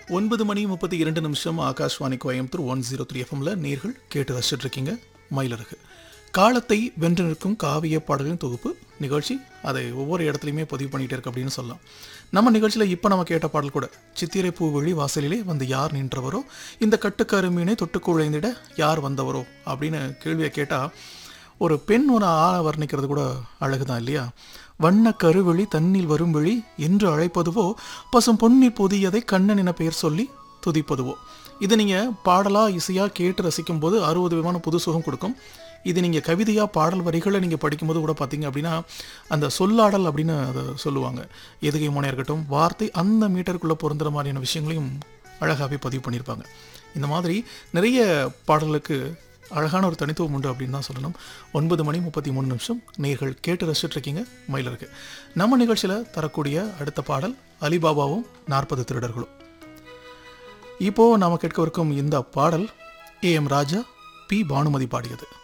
ஒன்பது மணி முப்பத்தி இரண்டு நிமிஷம் Akashvani Coimbatore one zero three எஃப்எம்ல நேர்கள் கேட்டு ரசிச்சுட்டு இருக்கீங்க மயிலருக்கு காலத்தை வென்று நிற்கும் காவிய பாடல்களின் தொகுப்பு நிகழ்ச்சி அதை ஒவ்வொரு இடத்துலையுமே பதிவு பண்ணிகிட்டே இருக்கு அப்படின்னு சொல்லலாம் நம்ம நிகழ்ச்சியில் இப்போ நம்ம கேட்ட பாடல் கூட சித்திரை பூவெளி வாசலிலே வந்து யார் நின்றவரோ இந்த கட்டுக்கருமீனை தொட்டு குழைந்திட யார் வந்தவரோ அப்படின்னு கேள்வியை கேட்டால் ஒரு பெண் ஒரு ஆளை வர்ணிக்கிறது கூட அழகுதான் இல்லையா வண்ண கருவெளி தன்னில் வரும் வெளி என்று அழைப்பதுவோ பசும் பொன்னில் பொதியதை கண்ணன் என பெயர் சொல்லி துதிப்பதுவோ இது நீங்கள் பாடலாக இசையாக கேட்டு ரசிக்கும் போது அறுபது விதமான புது சுகம் கொடுக்கும் இது நீங்கள் கவிதையாக பாடல் வரிகளை நீங்கள் படிக்கும்போது கூட பார்த்தீங்க அப்படின்னா அந்த சொல்லாடல் அப்படின்னு அதை சொல்லுவாங்க எதுகை முனையாக இருக்கட்டும் வார்த்தை அந்த மீட்டருக்குள்ளே பொருந்துற மாதிரியான விஷயங்களையும் அழகாகவே பதிவு பண்ணியிருப்பாங்க இந்த மாதிரி நிறைய பாடல்களுக்கு அழகான ஒரு தனித்துவம் உண்டு அப்படின்னு தான் சொல்லணும் ஒன்பது மணி முப்பத்தி மூணு நிமிஷம் நேர்கள் கேட்டு ரசிச்சுட்டு இருக்கீங்க மயிலருக்கு நம்ம நிகழ்ச்சியில் தரக்கூடிய அடுத்த பாடல் அலிபாபாவும் நாற்பது திருடர்களும் இப்போ நாம கேட்கவிருக்கும் இந்த பாடல் A M Raja P Bhanumathi பாடியது